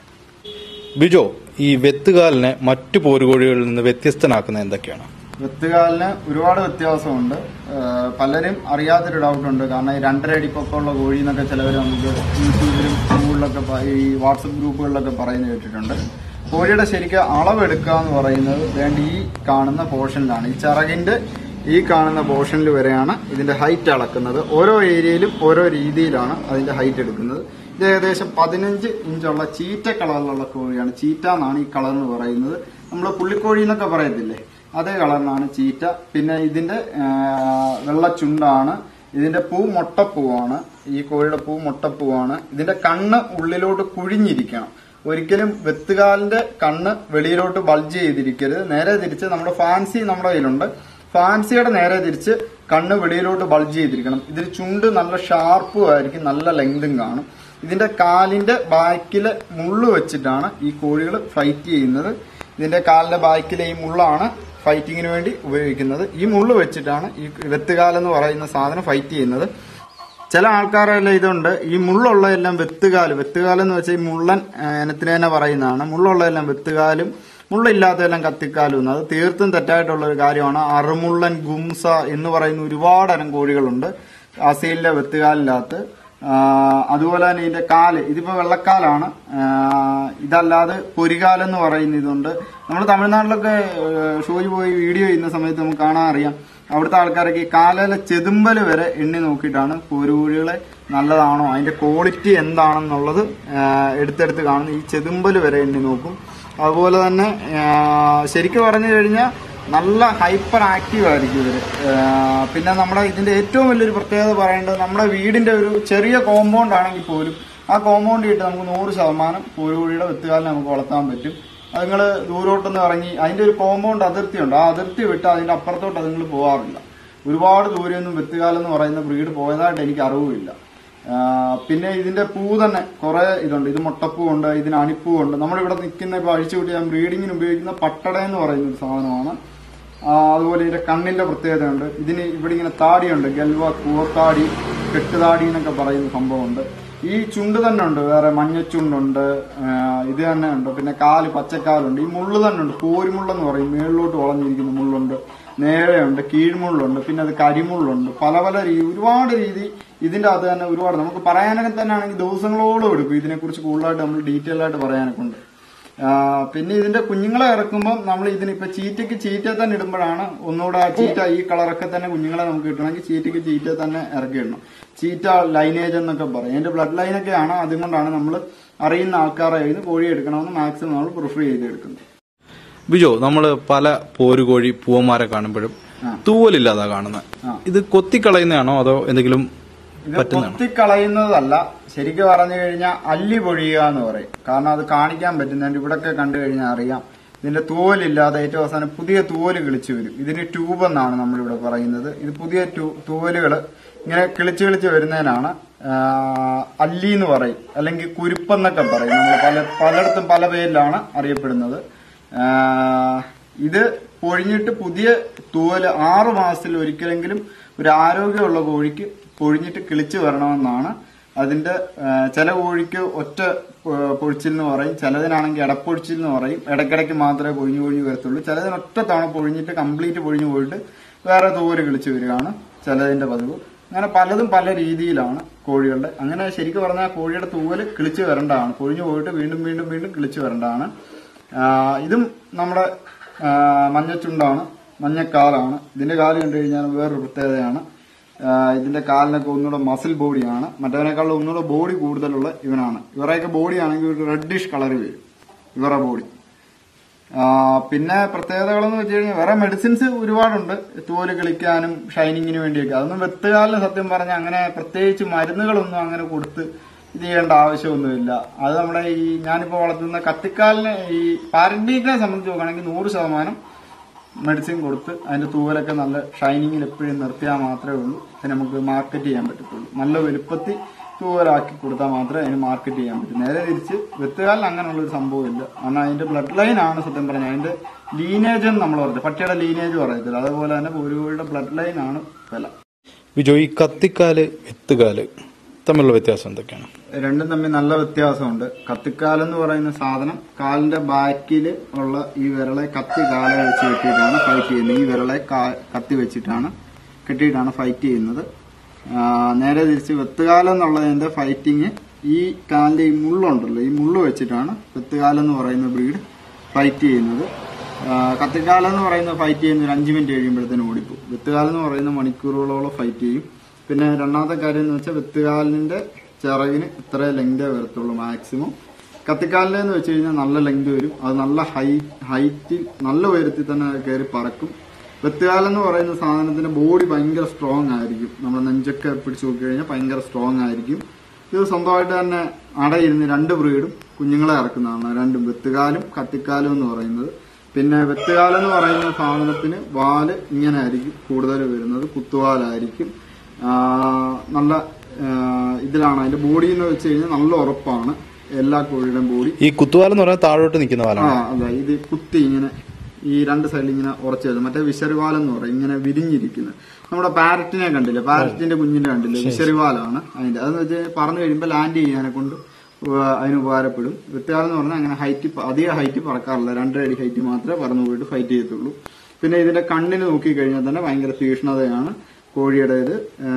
ബിജോ ഈ വെത്തുകാലിനെ മറ്റു പോരുകോഴികളിൽ നിന്ന് വ്യത്യസ്തനാക്കുന്ന എന്തൊക്കെയാണ് വെത്തുകാലിന് ഒരുപാട് വ്യത്യാസമുണ്ട് ഏഹ് പലരും അറിയാത്തൊരു ഡൗട്ടുണ്ട് കാരണം ഈ രണ്ടര അടി പൊക്കമുള്ള കോഴി എന്നൊക്കെ ചിലവർ നമുക്ക് യൂട്യൂബിലും ഗൂഗിളിലൊക്കെ പ- ഈ വാട്സപ്പ് ഗ്രൂപ്പുകളിലൊക്കെ പറയുന്നത് കേട്ടിട്ടുണ്ട് കോഴിയുടെ ശരിക്കും അളവെടുക്കുക എന്ന് പറയുന്നത് വേണ്ട ഈ കാണുന്ന പോർഷനിലാണ് ഈ ചിറകിന്റെ ഈ കാണുന്ന പോർഷനിൽ വരെയാണ് ഇതിന്റെ ഹൈറ്റ് അളക്കുന്നത് ഓരോ ഏരിയയിലും ഓരോ രീതിയിലാണ് അതിന്റെ ഹൈറ്റ് എടുക്കുന്നത് ഇത് ഏകദേശം പതിനഞ്ച് ഇഞ്ചുള്ള ചീറ്റ കളറിലുള്ള കോഴിയാണ് ചീറ്റ എന്നാണ് ഈ കളർ എന്ന് പറയുന്നത് നമ്മൾ പുള്ളിക്കോഴി എന്നൊക്കെ പറയത്തില്ലേ അതേ കളറിനാണ് ചീറ്റ പിന്നെ ഇതിന്റെ ആ, വെള്ളച്ചുണ്ടാണ് ഇതിന്റെ പൂ മുട്ടപ്പൂവാണ് ഈ കോഴിയുടെ പൂ മുട്ടപ്പൂവാണ് ഇതിന്റെ കണ്ണ് ഉള്ളിലോട്ട് കുഴിഞ്ഞിരിക്കണം ഒരിക്കലും വെത്തുകാലിന്റെ കണ്ണ് വെളിയിലോട്ട് ബൾജ് ചെയ്തിരിക്കരുത് നേരെ തിരിച്ച് നമ്മുടെ ഫാൻസി നമ്മുടെ കയ്യിലുണ്ട് ഫാൻസിയുടെ നേരെ തിരിച്ച് കണ്ണ് വെളിയിലോട്ട് ബൾജ് ചെയ്തിരിക്കണം ഇതിന് ചുണ്ട് നല്ല ഷാർപ്പും ആയിരിക്കും നല്ല ലെങ്തും കാണും ഇതിന്റെ കാലിന്റെ ബാക്കില് മുള്ള് വെച്ചിട്ടാണ് ഈ കോഴികൾ ഫൈറ്റ് ചെയ്യുന്നത് ഇതിന്റെ കാലിന്റെ ബാക്കിലെ ഈ മുള്ളാണ് ഫൈറ്റിങ്ങിന് വേണ്ടി ഉപയോഗിക്കുന്നത് ഈ മുള്ള് വെച്ചിട്ടാണ് ഈ വെത്തുകാലെന്ന് പറയുന്ന സാധനം ഫൈറ്റ് ചെയ്യുന്നത് ചില ആൾക്കാരെല്ലാം ഇതുണ്ട് ഈ മുള്ളുള്ളതെല്ലാം വെത്തുകാല് വെത്തുകാലം എന്ന് വെച്ചാൽ ഈ മുള്ളൻ ആ, ഇനത്തിന് തന്നെ പറയുന്നതാണ് മുള്ളുള്ളതെല്ലാം വെത്തുകാലും മുള്ളില്ലാത്തതെല്ലാം കത്തിക്കാലും എന്ന് അത് തീർത്തും തെറ്റായിട്ടുള്ള ഒരു കാര്യമാണ് അറുമുള്ളൻ ഗുംസ എന്ന് പറയുന്ന ഒരുപാട് ഇനം കോഴികളുണ്ട് അസീലിന്റെ വെത്തുകാലിനകത്ത് ആ, അതുപോലെ തന്നെ ഇതിന്റെ കാല് ഇതിപ്പോ വെള്ളക്കാലാണ് ആ, ഇതല്ലാതെ പൊരികാലെന്ന് പറയുന്ന ഇതുണ്ട് നമ്മൾ തമിഴ്നാട്ടിലൊക്കെ ഷോയിൽ പോയി വീഡിയോ ചെയ്യുന്ന സമയത്ത് നമുക്ക് കാണാൻ അറിയാം അവിടുത്തെ ആൾക്കാരൊക്കെ ഈ കാലയിലെ ചെതുമ്പല് വരെ എണ്ണി നോക്കിയിട്ടാണ് പോരുകോഴികളെ നല്ലതാണോ അതിന്റെ ക്വാളിറ്റി എന്താണെന്നുള്ളത് ആ, എടുത്തെടുത്ത് കാണുന്നു ഈ ചെതുമ്പല് വരെ എണ്ണി നോക്കും അതുപോലെ തന്നെ ആ, ശരിക്കും പറഞ്ഞു കഴിഞ്ഞാൽ നല്ല ഹൈപ്പർ ആക്റ്റീവ് ആയിരിക്കും ഇവര് ആ, പിന്നെ നമ്മുടെ ഇതിന്റെ ഏറ്റവും വലിയൊരു പ്രത്യേകത പറയേണ്ടത് നമ്മുടെ വീടിന്റെ ഒരു ചെറിയ കോമ്പൗണ്ട് ആണെങ്കിൽ പോലും ആ കോമ്പൗണ്ട് ഇട്ട് നമുക്ക് നൂറ് ശതമാനം പൂരുകുഴിയുടെ വിത്തുകാലിനെ നമുക്ക് വളർത്താൻ പറ്റും അത് നിങ്ങൾ ദൂരോട്ടൊന്ന് ഇറങ്ങി അതിന്റെ ഒരു കോമ്പൗണ്ട് അതിർത്തിയുണ്ട് ആ അതിർത്തി വിട്ട് അതിന്റെ അപ്പുറത്തോട്ട് അതുങ്ങൾ പോകാറില്ല ഒരുപാട് ദൂരെയൊന്നും വെത്തുകാലം എന്ന് പറയുന്ന ബ്രീഡ് പോയതായിട്ട് എനിക്ക് അറിവുമില്ല ആ, പിന്നെ ഇതിന്റെ പൂ തന്നെ കുറെ ഇതുണ്ട് ഇത് മുട്ടപ്പൂവുണ്ട് ഇതിന് അണിപ്പൂവുണ്ട് നമ്മളിവിടെ നിൽക്കുന്ന ഇപ്പൊ അഴിച്ചുകൂട്ടി ഞാൻ ബ്രീഡിങ്ങിന് ഉപയോഗിക്കുന്ന പട്ടട എന്ന് പറയുന്ന ഒരു സാധനമാണ് ആ, അതുപോലെ ഇതിന്റെ കണ്ണിന്റെ പ്രത്യേകതയുണ്ട് ഇതിന് ഇവിടെ ഇങ്ങനെ താടിയുണ്ട് ഗൽവ കൂവത്താടി കെട്ടുതാടി എന്നൊക്കെ പറയുന്ന സംഭവമുണ്ട് ഈ ചുണ്ട് തന്നെ ഉണ്ട് വേറെ മഞ്ഞച്ചുണ്ടുണ്ട് ആ, ഇത് തന്നെ ഉണ്ട് പിന്നെ കാല് പച്ചക്കാലുണ്ട് ഈ മുള്ള് തന്നെ ഉണ്ട് പോരുമുള്ളെന്ന് പറയും മേളിലോട്ട് വളഞ്ഞിരിക്കുന്ന മുള്ളുണ്ട് നേരെയുണ്ട് കീഴ്മുള്ളുണ്ട് പിന്നെ അത് കരിമുള്ളുണ്ട് പല പല രീതി ഒരുപാട് രീതി ഇതിന്റെ അത് തന്നെ ഒരുപാട് നമുക്ക് പറയാനൊക്കെ തന്നെ ആണെങ്കിൽ ദിവസങ്ങളോളം എടുക്കും ഇതിനെക്കുറിച്ച് കൂടുതലായിട്ട് നമ്മൾ ഡീറ്റെയിൽ ആയിട്ട് പറയാനൊക്കെ ഉണ്ട് ആ, പിന്നെ ഇതിന്റെ കുഞ്ഞുങ്ങളെ ഇറക്കുമ്പോൾ നമ്മൾ ഇതിനിപ്പോ ചീറ്റയ്ക്ക് ചീറ്റ തന്നെ ഇടുമ്പോഴാണ് ഒന്നുകൂടെ ആ ചീറ്റ ഈ കളറൊക്കെ തന്നെ കുഞ്ഞുങ്ങളെ നമുക്ക് കിട്ടണമെങ്കിൽ ചീറ്റയ്ക്ക് ചീറ്റ തന്നെ ഇറക്കിയിടണം ചീറ്റ ലൈനേജ് എന്നൊക്കെ പറയും അതിന്റെ ബ്ലഡ് ലൈനൊക്കെയാണ് അതുകൊണ്ടാണ് നമ്മൾ അറിയുന്ന ആൾക്കാരെ കയ്യിൽ നിന്ന് കോഴി എടുക്കണമെന്ന് മാക്സിമം നമ്മൾ പ്രിഫർ ചെയ്ത് എടുക്കുന്നത് ബിജോ നമ്മള് പല പോരുകോഴി പൂവന്മാരെ കാണുമ്പോഴും ആ. തൂവലില്ലാതാ കാണുന്നത് ആ. ഇത് കൊത്തിക്കളയുന്നതാണോ അതോ എന്തെങ്കിലും ഇത് പറ്റുന്നതാണോ കൊത്തിക്കളയുന്നതല്ല ശരിക്കും പറഞ്ഞു കഴിഞ്ഞാൽ അല്ലി പൊഴിയുക എന്ന് പറയും കാരണം അത് കാണിക്കാൻ പറ്റുന്നുണ്ട് ഇവിടൊക്കെ കണ്ടു കഴിഞ്ഞാൽ അറിയാം ഇതിന്റെ തൂവലില്ലാതെ ഏറ്റവും അവസാനം പുതിയ തൂവല് കിളിച്ചു വരും ഇതിന് ട്യൂബ് എന്നാണ് നമ്മളിവിടെ പറയുന്നത് ഇത് പുതിയ തൂവലുകൾ ഇങ്ങനെ കിളിച്ച് കിളിച്ച് വരുന്നതിനാണ് ആ, അല്ലി എന്ന് പറയും അല്ലെങ്കിൽ കുരുപ്പെന്നൊക്കെ പറയും നമ്മൾ പല പലയിടത്തും പല പേരിലാണ് അറിയപ്പെടുന്നത് ആ, ഇത് പൊഴിഞ്ഞിട്ട് പുതിയ തൂവല് ആറു മാസത്തിൽ ഒരിക്കലെങ്കിലും ഒരു ആരോഗ്യമുള്ള കോഴിക്ക് പൊഴിഞ്ഞിട്ട് കിളിച്ചു വരണമെന്നാണ് അതിന്റെ ആ, ചില കോഴിക്ക് ഒറ്റ പൊ- പൊഴിച്ചിൽ എന്ന് പറയും ചിലതിനാണെങ്കിൽ ഇടപ്പൊഴിച്ചിൽ എന്ന് പറയും ഇടയ്ക്കിടയ്ക്ക് മാത്രമേ പൊഴിഞ്ഞു പൊഴിഞ്ഞു വരത്തുള്ളൂ ചിലതിന് ഒറ്റ തവണ പൊഴിഞ്ഞിട്ട് കംപ്ലീറ്റ് പൊഴിഞ്ഞു പോയിട്ട് വേറെ തൂവല് കിളിച്ചു വരികയാണ് ചിലതിന്റെ പതിവ് അങ്ങനെ പലതും പല രീതിയിലാണ് കോഴികളുടെ അങ്ങനെ ശരിക്കും പറഞ്ഞാൽ കോഴിയുടെ തൂവല് കിളിച്ചു വരേണ്ടതാണ് പൊഴിഞ്ഞു പോയിട്ട് വീണ്ടും വീണ്ടും വീണ്ടും കിളിച്ചു വരേണ്ടതാണ് ആ, ഇതും നമ്മുടെ ആ, മഞ്ഞച്ചുണ്ടാണ് മഞ്ഞക്കാലാണ് ഇതിന്റെ കാല് കണ്ടു കഴിഞ്ഞാൽ വേറൊരു പ്രത്യേകതയാണ് ആ, ഇതിന്റെ കാലിനൊക്കെ ഒന്നുകൂടെ മസിൽ ബോഡിയാണ് മറ്റവനേക്കാളും ഒന്നുകൂടെ ബോഡി കൂടുതലുള്ള ഇവനാണ് ഇവരെയൊക്കെ ബോഡി ആണെങ്കിൽ ഒരു റെഡിഷ് കളർ വരും ഇവരുടെ ബോഡി ആ, പിന്നെ പ്രത്യേകതകളെന്ന് വെച്ച് കഴിഞ്ഞാൽ വേറെ മെഡിസിൻസ് ഒരുപാടുണ്ട് തോല് കളിക്കാനും ഷൈനിങ്ങിന് വേണ്ടിയൊക്കെ അതൊന്നും വെത്തുകാലിന് സത്യം പറഞ്ഞാൽ അങ്ങനെ പ്രത്യേകിച്ച് മരുന്നുകളൊന്നും അങ്ങനെ കൊടുത്ത് ഇത് ചെയ്യേണ്ട ആവശ്യമൊന്നുമില്ല അത് നമ്മുടെ ഈ ഞാനിപ്പോൾ വളർത്തുന്ന കത്തിക്കാലിനെ ഈ പാരഡീക്കിനെ സംബന്ധിച്ച് നോക്കുകയാണെങ്കിൽ നൂറ് ശതമാനം മെഡിസിൻ കൊടുത്ത് അതിന്റെ തൂവലൊക്കെ നല്ല ഷൈനിങ്ങിൽ എപ്പോഴും നിർത്തിയാൽ മാത്രമേ ഉള്ളൂ അതിന് നമുക്ക് മാർക്കറ്റ് ചെയ്യാൻ പറ്റത്തുള്ളൂ നല്ല വലുപ്പത്തിൽ തൂവലാക്കി കൊടുത്താൽ മാത്രമേ അതിന് മാർക്കറ്റ് ചെയ്യാൻ പറ്റൂ നേരെ തിരിച്ച് വെത്തുകാലിൽ അങ്ങനെയുള്ള ഒരു സംഭവമില്ല കാരണം അതിന്റെ ബ്ലഡ് ലൈൻ ആണ് സത്യം പറഞ്ഞാൽ അതിന്റെ ലീനേജ് എന്ന് നമ്മൾ പറയുന്നത് പട്ടിയുടെ ലീനേജ് പറയത്തില്ല അതുപോലെ തന്നെ പൂരുകളുടെ ബ്ലഡ് ലൈൻ ആണ് വില ബിജോ ഈ കത്തിക്കാല് വിത്തുകാല് തമ്മിലുള്ള വ്യത്യാസം എന്തൊക്കെയാണ് രണ്ടും തമ്മിൽ നല്ല വ്യത്യാസമുണ്ട് കത്തിക്കാൽ എന്ന് പറയുന്ന സാധനം കാലിന്റെ ബാക്കിൽ ഉള്ള ഈ വിരളെ കത്തി കാല വെച്ച് കെട്ടിയിട്ടാണ് ഫൈറ്റ് ചെയ്യുന്നത് ഈ വിരളെ കാ- കത്തി വെച്ചിട്ടാണ് കെട്ടിയിട്ടാണ് ഫൈറ്റ് ചെയ്യുന്നത് ആ, നേരെ തിരിച്ച് വെത്തുകാലം എന്നുള്ളതിന്റെ ഫൈറ്റിങ് ഈ കാലിന്റെ ഈ മുള്ളുണ്ടല്ലോ ഈ മുള്ള് വെച്ചിട്ടാണ് വെത്തുകാലം എന്ന് പറയുന്ന ബ്രീഡ് ഫൈറ്റ് ചെയ്യുന്നത് ആ, കത്തിക്കാലം എന്ന് പറയുന്ന ഫൈറ്റ് ചെയ്യുന്ന ഒരു അഞ്ച് മിനിറ്റ് കഴിയുമ്പോഴത്തേനും ഓടിപ്പോകും വെത്തുകാലം എന്ന് പറയുന്ന മണിക്കൂറുകളോളം ഫൈറ്റ് ചെയ്യും പിന്നെ രണ്ടാമത്തെ കാര്യം എന്ന് വെച്ചാൽ വെത്തുകാലിന്റെ ചിറകിന് ഇത്ര ലെങ്തേ വരത്തുള്ളൂ മാക്സിമം കത്തിക്കാലിന്റെ എന്ന് വെച്ച് കഴിഞ്ഞാൽ നല്ല ലെങ്ത് വരും അത് നല്ല ഹൈ ഹൈറ്റിൽ നല്ല ഉയരത്തിൽ തന്നെ കയറി പറക്കും വെത്തുകാലം എന്ന് പറയുന്ന സാധനത്തിന്റെ ബോഡി ഭയങ്കര സ്ട്രോങ് ആയിരിക്കും നമ്മൾ നെഞ്ചൊക്കെ പിടിച്ചു നോക്കി കഴിഞ്ഞാൽ ഭയങ്കര സ്ട്രോങ് ആയിരിക്കും ഇത് സ്വന്തമായിട്ട് തന്നെ അടയിരുന്ന് രണ്ട് ബ്രീഡും കുഞ്ഞുങ്ങളെ ഇറക്കുന്നതാണ് രണ്ടും വെത്തുകാലും കത്തിക്കാലും എന്ന് പറയുന്നത് പിന്നെ വെത്തുകാലം എന്ന് പറയുന്ന സാധനത്തിന് വാല് ഇങ്ങനെ ആയിരിക്കും കൂടുതൽ വരുന്നത് കുത്തുവാലായിരിക്കും ആ, നല്ല ആ, ഇതിലാണ് അതിന്റെ ബോഡി എന്ന് വെച്ച് കഴിഞ്ഞാൽ നല്ല ഉറപ്പാണ് എല്ലാ കോഴിയുടെയും ബോഡി ഈ കുത്തുവാലം എന്ന് പറഞ്ഞാൽ താഴോട്ട് നിൽക്കുന്ന ആ വാലാണ് അതെ ഇത് കുത്തി ഇങ്ങനെ ഈ രണ്ട് സൈഡിൽ ഇങ്ങനെ ഉറച്ചു വരുന്നത് മറ്റേ വിശറിവാലം എന്ന് പറയും ഇങ്ങനെ വിരിഞ്ഞിരിക്കുന്നത് നമ്മുടെ പാരറ്റിനെ കണ്ടില്ലേ പാരറ്റിന്റെ കുഞ്ഞിന്റെ കണ്ടില്ലേ വിശറിവാലാണ് അതിന്റെ അതെന്ന് വെച്ച് കഴിഞ്ഞാൽ പറന്നു കഴിയുമ്പോൾ ലാൻഡ് ചെയ്യാനെ കൊണ്ട് ഉപ- അതിന് ഉപകാരപ്പെടും വിത്തുകാലം എന്ന് പറഞ്ഞാൽ അങ്ങനെ ഹൈറ്റ് അധിക ഹൈറ്റ് പറക്കാറില്ല രണ്ടര അടി ഹൈറ്റ് മാത്രമേ പറന്നു പോയിട്ട് ഫൈറ്റ് ചെയ്യത്തുള്ളൂ പിന്നെ ഇതിന്റെ കണ്ണിന് നോക്കി കഴിഞ്ഞാൽ തന്നെ ഭയങ്കര തീക്ഷ്ണതയാണ് കോഴിയുടേത്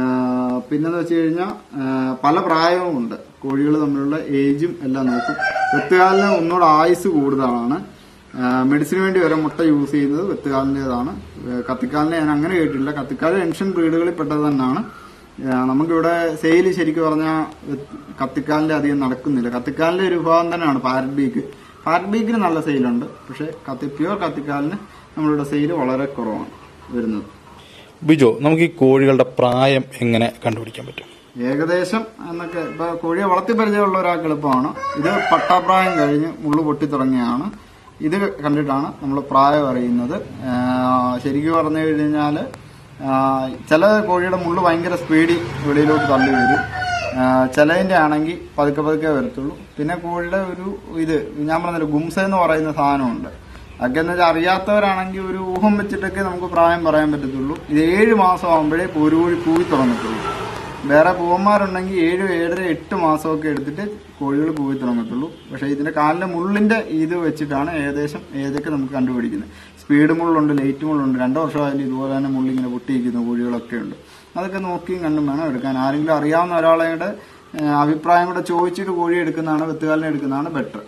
ആ, പിന്നെന്ന് വെച്ച് കഴിഞ്ഞാൽ പല പ്രായവും ഉണ്ട് കോഴികൾ തമ്മിലുള്ള ഏജും എല്ലാം നോക്കും വെത്തുകാലിന് ഒന്നുകൂടെ ആയുസ് കൂടുതലാണ് മെഡിസിന് വേണ്ടി വരെ മുട്ട യൂസ് ചെയ്യുന്നത് വെത്തുകാലിൻ്റെതാണ് കത്തിക്കാലിനെ ഞാൻ അങ്ങനെ കേട്ടിട്ടില്ല കത്തിക്കാൽ എൻഷൻ ബ്രീഡുകളിൽ പെട്ടത് തന്നെയാണ് ആ, നമുക്കിവിടെ സെയിൽ ശരിക്കും പറഞ്ഞാൽ കത്തിക്കാലിന്റെ അധികം നടക്കുന്നില്ല കത്തിക്കാലിന്റെ ഒരു വിഭാഗം തന്നെയാണ് പാരറ്റ് ബീക്ക് പാരറ്റ് ബീക്കിന് നല്ല സെയിലുണ്ട് പക്ഷെ കത്തി പ്യുവർ കത്തിക്കാലിന് നമ്മളിവിടെ സെയിൽ വളരെ കുറവാണ് വരുന്നത് ബിജോ നമുക്ക് ഈ കോഴികളുടെ പ്രായം എങ്ങനെ കണ്ടുപിടിക്കാൻ പറ്റും ഏകദേശം എന്നൊക്കെ ഇപ്പൊ കോഴിയെ വളർത്തി പരിചയമുള്ള ഒരാൾക്ക് എളുപ്പമാണ് ഇത് പട്ടാപ്രായം കഴിഞ്ഞ് മുള്ളു പൊട്ടി തുടങ്ങിയാണ് ഇത് കണ്ടിട്ടാണ് നമ്മൾ പ്രായം അറിയുന്നത് ആ, ശരിക്കും പറഞ്ഞു കഴിഞ്ഞാല് ആ, ചില കോഴിയുടെ മുള്ളു ഭയങ്കര സ്പീഡിൽ വെളിയിലോട്ട് തള്ളി വരും ആ, ചിലതിന്റെ ആണെങ്കിൽ പതുക്കെ പതുക്കെ വരത്തുള്ളൂ പിന്നെ കോഴിയുടെ ഒരു ഇത് ഞാൻ പറഞ്ഞല്ലോ ഗുംസ എന്ന് പറയുന്ന സാധനമുണ്ട് അതൊക്കെ എന്ന് വെച്ചാൽ അറിയാത്തവരാണെങ്കിൽ ഒരു ഊഹം വെച്ചിട്ടൊക്കെ നമുക്ക് പ്രായം പറയാൻ പറ്റത്തുള്ളൂ ഇത് ഏഴ് മാസം ആകുമ്പോഴേ ഒരു കോഴി കൂവി തുടങ്ങത്തുള്ളൂ വേറെ പൂവന്മാരുണ്ടെങ്കിൽ ഏഴ് ഏഴര എട്ട് മാസമൊക്കെ എടുത്തിട്ട് കോഴികൾ കൂവി തുടങ്ങത്തുള്ളൂ പക്ഷെ ഇതിന്റെ കാലിന്റെ മുള്ളിന്റെ ഇത് വെച്ചിട്ടാണ് ഏകദേശം ഏതൊക്കെ നമുക്ക് കണ്ടുപിടിക്കുന്നത് സ്പീഡ് മുള്ളുണ്ട് ലേറ്റ് മുള്ളുണ്ട് രണ്ടു വർഷമായാലും ഇതുപോലെ തന്നെ മുള്ളിങ്ങനെ പൊട്ടിയിരിക്കുന്ന കോഴികളൊക്കെ ഉണ്ട് അതൊക്കെ നോക്കിയും കണ്ടും വേണം എടുക്കാൻ ആരെങ്കിലും അറിയാവുന്ന ഒരാളുടെ ഏഹ്, അഭിപ്രായം കൂടെ ചോദിച്ചിട്ട് കോഴി എടുക്കുന്നതാണ് വെത്തുകാലിനെ എടുക്കുന്നതാണ് ബെറ്റർ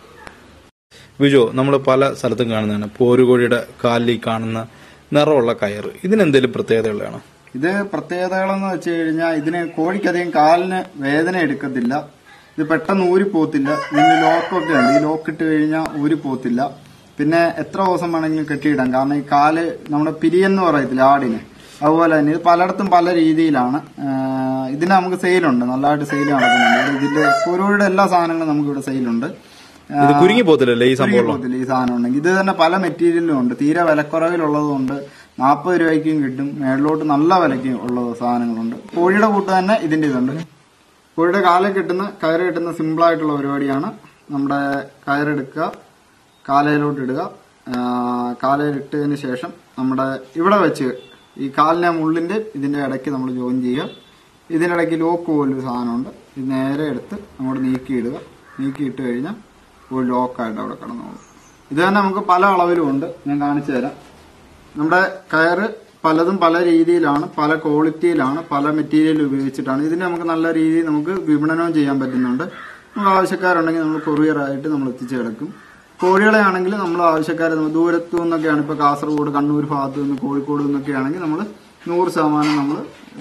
ബിജോ നമ്മൾ പല സ്ഥലത്തും കാണുന്നതാണ് പോരുകോഴിയുടെ കാലിൽ ഈ കാണുന്ന നിറമുള്ള കയറ് ഇതിനെന്തെങ്കിലും പ്രത്യേകതയുള്ളതാണോ ഇത് പ്രത്യേകതകളെന്ന് വെച്ച് കഴിഞ്ഞാൽ ഇതിന് കോഴിക്കധികം കാലിന് വേദന എടുക്കത്തില്ല ഇത് പെട്ടെന്ന് ഊരിപ്പോത്തില്ല ഇതിന് ലോക്കൊക്കെ ഉണ്ട് ഈ ലോക്ക് ഇട്ട് കഴിഞ്ഞാൽ ഊരിപ്പോത്തില്ല പിന്നെ എത്ര ദിവസം വേണമെങ്കിലും കെട്ടിയിടാം കാരണം ഈ കാല് നമ്മുടെ പിരിയെന്ന് പറയത്തില്ല ആടിന് അതുപോലെ തന്നെ ഇത് പലയിടത്തും പല രീതിയിലാണ് ആഹ് ഇതിന് നമുക്ക് സെയിലുണ്ട് നല്ലതായിട്ട് സെയിൽ നടക്കുന്നുണ്ട് ഇതിന്റെ കോഴിയുടെ എല്ലാ സാധനങ്ങളും നമുക്ക് ഇവിടെ സെയിലുണ്ട് ഇത് കുരുങ്ങി പോകത്തില്ലല്ലേ ഈ സംഭവം പോകത്തില്ല ഈ സാധനം ഉണ്ടെങ്കിൽ ഇത് തന്നെ പല മെറ്റീരിയലും ഉണ്ട് തീരെ വിലക്കുറവിലുള്ളതുകൊണ്ട് നാൽപ്പത് രൂപയ്ക്കും കിട്ടും മേളിലോട്ട് നല്ല വിലയ്ക്കും ഉള്ള സാധനങ്ങളുണ്ട് കോഴിയുടെ കൂട്ട് തന്നെ ഇതിന്റെ ഇതുണ്ട് കോഴിയുടെ കാലിൽ കിട്ടുന്ന കയറ് കിട്ടുന്ന സിമ്പിൾ ആയിട്ടുള്ള പരിപാടിയാണ് നമ്മുടെ കയറെടുക്കുക കാലയിലോട്ട് ഇടുക ആ, കാലയിൽ ഇട്ടതിന് ശേഷം നമ്മുടെ ഇവിടെ വെച്ച് ഈ കാലിനെ മുള്ളിന്റെ ഇതിന്റെ ഇടയ്ക്ക് നമ്മൾ ജോയിൻ ചെയ്യുക ഇതിന്റെ ഇടയ്ക്ക് ലോക്ക് പോലൊരു സാധനമുണ്ട് ഇത് നേരെ എടുത്ത് അങ്ങോട്ട് നീക്കിയിടുക നീക്കിയിട്ട് കഴിഞ്ഞാൽ ഒരു ലോക്കായിട്ട് അവിടെ കിടന്നോളും ഇത് തന്നെ നമുക്ക് പല അളവിലും ഉണ്ട് ഞാൻ കാണിച്ചു തരാം നമ്മുടെ കയറ് പലതും പല രീതിയിലാണ് പല ക്വാളിറ്റിയിലാണ് പല മെറ്റീരിയൽ ഉപയോഗിച്ചിട്ടാണ് ഇതിന് നമുക്ക് നല്ല രീതിയിൽ നമുക്ക് വിപണനവും ചെയ്യാൻ പറ്റുന്നുണ്ട് നമ്മൾ ആവശ്യക്കാരുണ്ടെങ്കിൽ നമ്മൾ കൊറിയർ ആയിട്ട് നമ്മൾ എത്തിച്ചു കിടക്കും കോഴികളെ ആണെങ്കിൽ നമ്മൾ ആവശ്യക്കാരെ നമ്മൾ ദൂരത്തു നിന്നൊക്കെയാണ് ഇപ്പൊ കാസർഗോഡ് കണ്ണൂർ ഭാഗത്തു നിന്ന് കോഴിക്കോട് നിന്നൊക്കെ ആണെങ്കിൽ നമ്മൾ നൂറ് ശതമാനം നമ്മൾ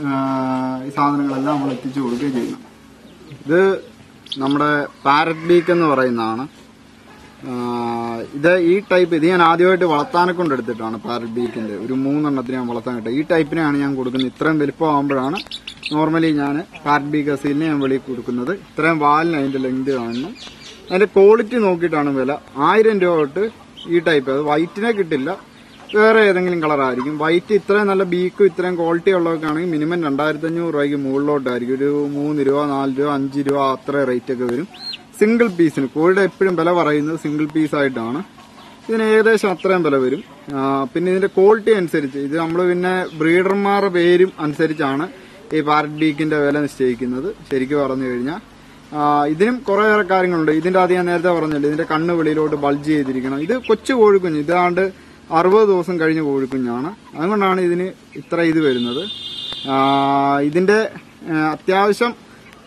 ഈ സാധനങ്ങളെല്ലാം നമ്മൾ എത്തിച്ചു കൊടുക്കുകയും ചെയ്യണം ഇത് നമ്മുടെ പാരറ്റ് ബീക്ക് എന്ന് പറയുന്നതാണ് ആ, ഇത് ഈ ടൈപ്പ് ഇത് ഞാൻ ആദ്യമായിട്ട് വളർത്താനെ കൊണ്ട് എടുത്തിട്ടാണ് പാരറ്റ് ബീക്കിന്റെ ഒരു മൂന്നെണ്ണത്തിന് ഞാൻ വളർത്താൻ കിട്ടുക ഈ ടൈപ്പിനെയാണ് ഞാൻ കൊടുക്കുന്നത് ഇത്രയും വലിപ്പം ആകുമ്പോഴാണ് നോർമലി ഞാൻ പാരറ്റ് ബീക്ക് അസീലിനെ ഞാൻ വെളിയിൽ കൊടുക്കുന്നത് ഇത്രയും വാലിന് അതിന്റെ ലെങ്ത് കാണണം അതിന്റെ ക്വാളിറ്റി നോക്കിയിട്ടാണ് വില ആയിരം രൂപ തൊട്ട് ഈ ടൈപ്പ് അത് വൈറ്റിനെ കിട്ടില്ല വേറെ ഏതെങ്കിലും കളറായിരിക്കും വൈറ്റ് ഇത്രയും നല്ല ബീക്കും ഇത്രയും ക്വാളിറ്റി ഉള്ളതൊക്കെ ആണെങ്കിൽ മിനിമം രണ്ടായിരത്തി അഞ്ഞൂറ് രൂപയ്ക്ക് മുകളിലോട്ടായിരിക്കും ഒരു മൂന്ന് രൂപ നാല് രൂപ അഞ്ച് രൂപ അത്ര റേറ്റ് ഒക്കെ വരും സിംഗിൾ പീസിന് കോഴിയുടെ എപ്പോഴും വില പറയുന്നത് സിംഗിൾ പീസ് ആയിട്ടാണ് ഇതിന് ഏകദേശം അത്രയും വില വരും ആ, പിന്നെ ഇതിന്റെ ക്വാളിറ്റി അനുസരിച്ച് ഇത് നമ്മൾ പിന്നെ ബ്രീഡർമാരുടെ പേരും അനുസരിച്ചാണ് ഈ പാരറ്റ് ബീക്കിന്റെ വില നിശ്ചയിക്കുന്നത് ശരിക്കും പറഞ്ഞു കഴിഞ്ഞാൽ ആ, ഇതിനും കുറേയേറെ കാര്യങ്ങളുണ്ട് ഇതിന്റെ ആദ്യം ഞാൻ നേരത്തെ പറഞ്ഞല്ലോ ഇതിന്റെ കണ്ണ് വെളിയിലോട്ട് ബൾജ് ചെയ്തിരിക്കണം ഇത് കൊച്ചു കോഴിക്കുഞ്ഞ് ഇതാണ്ട് അറുപത് ദിവസം കഴിഞ്ഞ കോഴിക്കുഞ്ഞാണ് അതുകൊണ്ടാണ് ഇതിന് ഇത്ര ഇത് വരുന്നത് ആ, ഇതിന്റെ ആ, അത്യാവശ്യം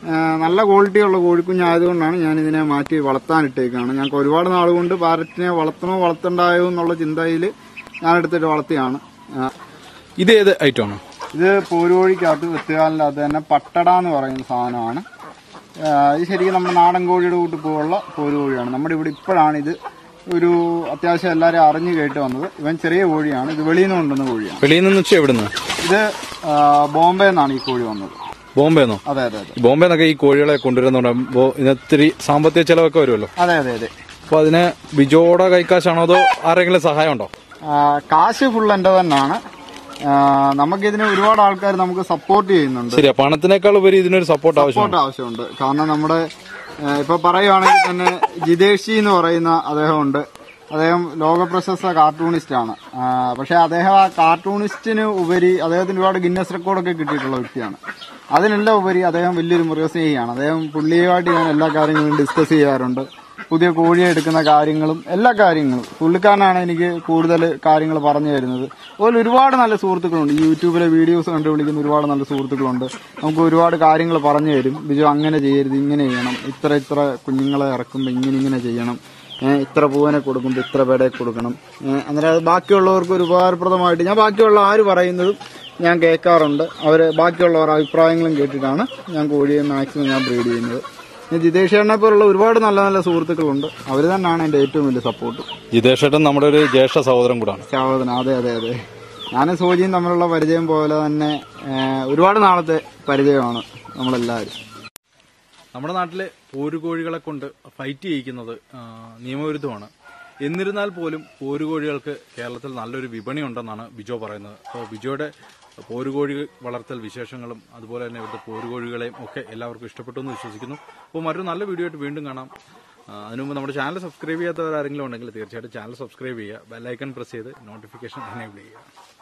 ആ, നല്ല ക്വാളിറ്റിയുള്ള കോഴിക്കുഞ്ഞായതുകൊണ്ടാണ് ഞാൻ ഇതിനെ മാറ്റി വളർത്താനിട്ടേക്കാണ് ഞങ്ങൾക്ക് ഒരുപാട് നാൾ കൊണ്ട് പാരറ്റിനെ വളർത്തണോ വളർത്തണ്ടായോ എന്നുള്ള ചിന്തയിൽ ഞാൻ എടുത്തിട്ട് വളർത്തിയാണ് ആ, ഇത് ഏത് ഐറ്റം ആണ് ഇത് പോരുകോഴിക്കകത്ത് വെത്തുകാലിൻ്റെ അകത്ത് തന്നെ പട്ടട എന്ന് പറയുന്ന സാധനമാണ് ആ, ഇത് ശരിക്കും നമ്മുടെ നാടൻ കോഴിയുടെ കൂട്ട് പോലുള്ള പോരുകോഴിയാണ് നമ്മുടെ ഇവിടെ ഇപ്പോഴാണ് ഇത് ഒരു അത്യാവശ്യം എല്ലാവരും അറിഞ്ഞു കേട്ട് വന്നത് ഇവൻ ചെറിയ കോഴിയാണ് ഇത് വെളിയിൽ നിന്ന് കൊണ്ടുവന്ന കോഴിയാണ് വെളിയിൽ നിന്ന് വെച്ചാൽ എവിടുന്ന് ഇത് ആ, ബോംബെ നിന്നാണ് ഈ കോഴി വന്നത് ബോംബെന്നോ അതെ അതെ അതെ ബോംബെ നിന്നൊക്കെ ഈ കോഴികളെ കൊണ്ടുവരുന്നുണ്ടോ ഇതിനൊത്തിരി സാമ്പത്തിക ചെലവൊക്കെ വരുമല്ലോ അതെ അതെ അതെ അപ്പൊ അതിന് ബിജോയുടെ കൈക്കാശാണോ അതോ ആരെങ്കിലും സഹായം ഉണ്ടോ ആ, കാശ് ഫുൾ എന്റെ തന്നെയാണ് ആ, നമുക്കിതിന് ഒരുപാട് ആൾക്കാർ നമുക്ക് സപ്പോർട്ട് ചെയ്യുന്നുണ്ട് ശരിയാ പണത്തിനേക്കാൾ ഉപരി ഇതിനൊരു സപ്പോർട്ട് ആവശ്യമാണ് സപ്പോർട്ട് ആവശ്യമുണ്ട് കാരണം നമ്മുടെ ആ, ഇപ്പൊ പറയുവാണെങ്കിൽ തന്നെ ജിതേഷ് എന്ന് പറയുന്ന അദ്ദേഹമുണ്ട് അദ്ദേഹം ലോക പ്രശസ്ത കാർട്ടൂണിസ്റ്റ് ആണ് ആ, പക്ഷെ അദ്ദേഹം ആ കാർട്ടൂണിസ്റ്റിന് ഉപരി അദ്ദേഹത്തിന് ഒരുപാട് ഗിന്നസ് റെക്കോർഡൊക്കെ കിട്ടിയിട്ടുള്ള വ്യക്തിയാണ് അതിനെല്ലാം ഉപരി അദ്ദേഹം വലിയൊരു മൃഗസ്നേഹിയാണ് അദ്ദേഹം പുള്ളിയുമായിട്ട് ഞാൻ എല്ലാ കാര്യങ്ങളും ഡിസ്കസ് ചെയ്യാറുണ്ട് പുതിയ കോഴിയെ എടുക്കുന്ന കാര്യങ്ങളും എല്ലാ കാര്യങ്ങളും പുള്ളിക്കാരനാണ് എനിക്ക് കൂടുതൽ കാര്യങ്ങൾ പറഞ്ഞു തരുന്നത് അതുപോലെ ഒരുപാട് നല്ല സുഹൃത്തുക്കളുണ്ട് ഈ യൂട്യൂബിലെ വീഡിയോസ് കണ്ട് വിളിക്കുന്ന ഒരുപാട് നല്ല സുഹൃത്തുക്കളുണ്ട് നമുക്ക് ഒരുപാട് കാര്യങ്ങൾ പറഞ്ഞു തരും ബിജു അങ്ങനെ ചെയ്യരുത് ഇങ്ങനെ ചെയ്യണം ഇത്ര ഇത്ര കുഞ്ഞുങ്ങളെ ഇറക്കുമ്പോൾ ഇങ്ങനെ ഇങ്ങനെ ചെയ്യണം ഏഹ് ഇത്ര പൂവനെ കൊടുക്കുമ്പോൾ ഇത്ര പേടെ കൊടുക്കണം ഏഹ് അന്നേരം അത് ബാക്കിയുള്ളവർക്ക് ഒരു ഉപകാരപ്രദമായിട്ട് ഞാൻ ബാക്കിയുള്ള ആര് പറയുന്നതും ഞാൻ കേൾക്കാറുണ്ട് അവർ ബാക്കിയുള്ളവർ അഭിപ്രായങ്ങളും കേട്ടിട്ടാണ് ഞാൻ കോഴിയെ മാക്സിമം ഞാൻ ബ്രീഡ് ചെയ്യുന്നത് പിന്നെ ജിതേഷ് ചേട്ടനെ പോലുള്ള ഒരുപാട് നല്ല നല്ല സുഹൃത്തുക്കളുണ്ട് അവർ തന്നെയാണ് എൻ്റെ ഏറ്റവും വലിയ സപ്പോർട്ട് ജിതേഷ് ഏട്ടൻ നമ്മുടെ ഒരു ജ്യേഷ്ഠ സഹോദരൻ കൂടാണ് ശാവതന അതെ അതെ അതെ ഞാനും സോജിയും തമ്മിലുള്ള പരിചയം പോലെ തന്നെ ഏഹ് ഒരുപാട് നാളത്തെ പരിചയമാണ് നമ്മളെല്ലാവരും നമ്മുടെ നാട്ടിലെ പോരുകോഴികളെ കൊണ്ട് ഫൈറ്റ് ചെയ്യിക്കുന്നത് ആ, നിയമവിരുദ്ധമാണ് എന്നിരുന്നാൽ പോലും പോരുകോഴികൾക്ക് കേരളത്തിൽ നല്ലൊരു വിപണി ഉണ്ടെന്നാണ് ബിജോ പറയുന്നത് അപ്പോൾ ബിജോയുടെ പോരുകോഴി വളർത്തൽ വിശേഷങ്ങളും അതുപോലെ തന്നെ ഇവിടുത്തെ പോരുകോഴികളെയും ഒക്കെ എല്ലാവർക്കും ഇഷ്ടപ്പെട്ടു എന്ന് വിശ്വസിക്കുന്നു അപ്പോൾ മറ്റൊരു നല്ല വീഡിയോ ആയിട്ട് വീണ്ടും കാണാം ആ, അതിനു മുമ്പ് നമ്മുടെ ചാനൽ സബ്സ്ക്രൈബ് ചെയ്യാത്തവരാരെങ്കിലും ഉണ്ടെങ്കിൽ തീർച്ചയായിട്ടും ചാനൽ സബ്സ്ക്രൈബ് ചെയ്യുക ബെല്ലൈക്കൺ പ്രസ് ചെയ്ത് നോട്ടിഫിക്കേഷൻ എനേബിൾ ചെയ്യുക